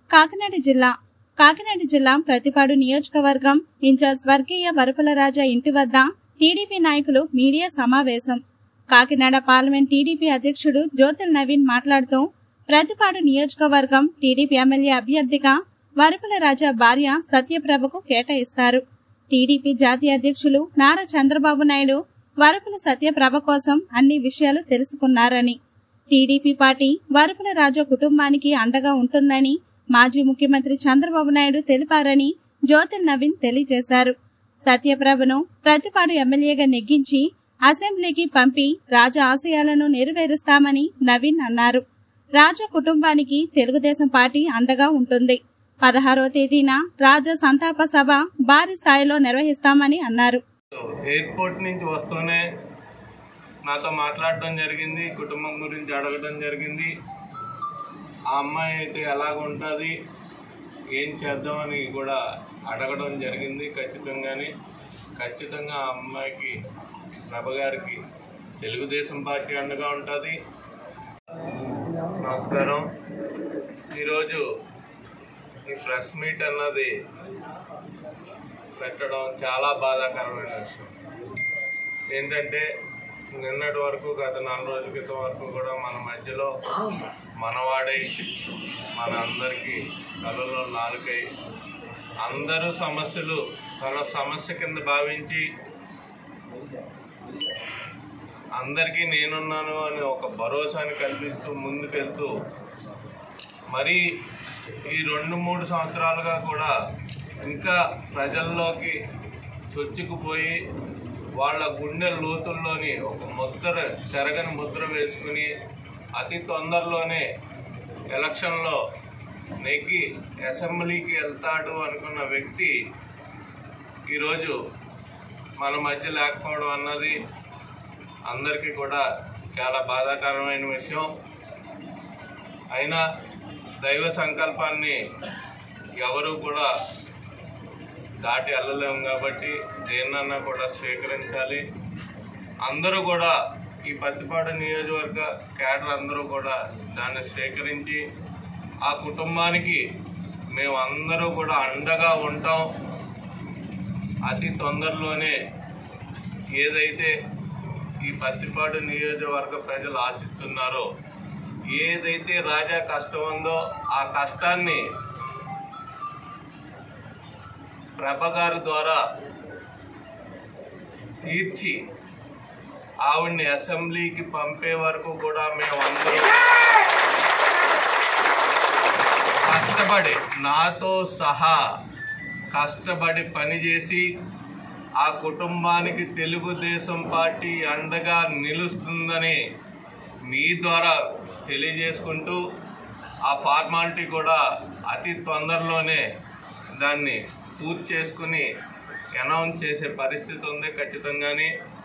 కాకినాడ జిల్లా కాకినాడ జిల్లా ప్రతిపాడు నియోజకవర్గం ఇన్ఛార్జ్ వర్గీయ వరపుల రాజా ఇంటి వద్ద టీడీపీ నాయకులు మీడియా సమావేశం కాకినాడ పార్లమెంట్ టీడీపీ అధ్యక్షుడు జ్యోతిల్ నవీన్ మాట్లాడుతూ ప్రతిపాడు నియోజకవర్గం టీడీపీ ఎమ్మెల్యే అభ్యర్థిగా వరపుల రాజా భార్య సత్యప్రభకు కేటాయిస్తారు టీడీపీ జాతీయ అధ్యక్షులు నారా చంద్రబాబు నాయుడు వరపుల సత్యప్రభ కోసం అన్ని విషయాలు తెలుసుకున్నారని టీడీపీ పార్టీ వరపుల రాజా కుటుంబానికి అండగా ఉంటుందని మాజీ ముఖ్యమంత్రి చంద్రబాబు నాయుడు తెలిపారని జ్యోతిల్ నవీన్ తెలియజేశారు సత్యప్రభను ప్రతిపాడు ఎమ్మెల్యేగా నెగ్గించి అసెంబ్లీకి పంపి రాజా ఆశయాలను నెరవేరుస్తామని నవీన్ అన్నారు రాజా కుటుంబానికి తెలుగుదేశం పార్టీ అండగా ఉంటుంది పదహారో తేదీన రాజా సంతాప సభ భారీ స్థాయిలో నిర్వహిస్తామని అన్నారు ఎయిర్పోర్ట్ నుంచి వస్తూనే నాతో మాట్లాడడం జరిగింది కుటుంబం గురించి అడగడం జరిగింది ఆ అమ్మాయి అయితే ఎలాగ ఉంటుంది ఏం చేద్దామని కూడా అడగడం జరిగింది ఖచ్చితంగానే ఖచ్చితంగా ఆ అమ్మాయికి ప్రభ గారికి తెలుగుదేశం పార్టీ అండగా ఉంటుంది నమస్కారం ఈరోజు ఈ ప్రెస్ మీట్ అన్నది పెట్టడం చాలా బాధాకరమైన విషయం ఏంటంటే నిన్నటి వరకు గత నాలుగు రోజుల క్రితం వరకు కూడా మన మధ్యలో మనవాడై మన అందరికీ కళలో నాలుకై అందరూ సమస్యలు తన సమస్య కింద భావించి అందరికీ నేనున్నాను అని ఒక భరోసాని కల్పిస్తూ ముందుకెళ్తూ మరి ఈ రెండు మూడు సంవత్సరాలుగా కూడా ఇంకా ప్రజల్లోకి చొచ్చుకుపోయి వాళ్ళ గుండె లోతుల్లోని ఒక ముద్ర చెరగని ముద్ర వేసుకుని అతి తొందరలోనే ఎలక్షన్లో నెగ్గి అసెంబ్లీకి వెళ్తాడు అనుకున్న వ్యక్తి ఈరోజు మన మధ్య లేకపోవడం అన్నది అందరికీ కూడా చాలా బాధాకరమైన విషయం అయినా దైవ సంకల్పాన్ని ఎవరు కూడా దాటి వెళ్ళలేము కాబట్టి దేన్నన్నా కూడా స్వీకరించాలి అందరూ కూడా ఈ పత్తిపాడు నియోజకవర్గ క్యాడర్ అందరూ కూడా దాన్ని స్వీకరించి ఆ కుటుంబానికి మేము అందరూ కూడా అండగా ఉంటాం అతి తొందరలోనే ఏదైతే ఈ పత్తిపాడు నియోజకవర్గ ప్రజలు ఆశిస్తున్నారో ఏదైతే రాజా కష్టం ఉందో ఆ కష్టాన్ని ప్రభ గారి ద్వారా తీర్చి ఆవిడ్ని అసెంబ్లీకి పంపే వరకు కూడా మేమందరం కష్టపడి నాతో సహా కష్టపడి పనిచేసి ఆ కుటుంబానికి తెలుగుదేశం పార్టీ అండగా నిలుస్తుందని మీ ద్వారా తెలియజేసుకుంటూ ఆ ఫార్మాలిటీ కూడా అతి తొందరలోనే దాన్ని పూర్తి చేసుకుని అనౌన్స్ చేసే పరిస్థితి ఉంది ఖచ్చితంగానే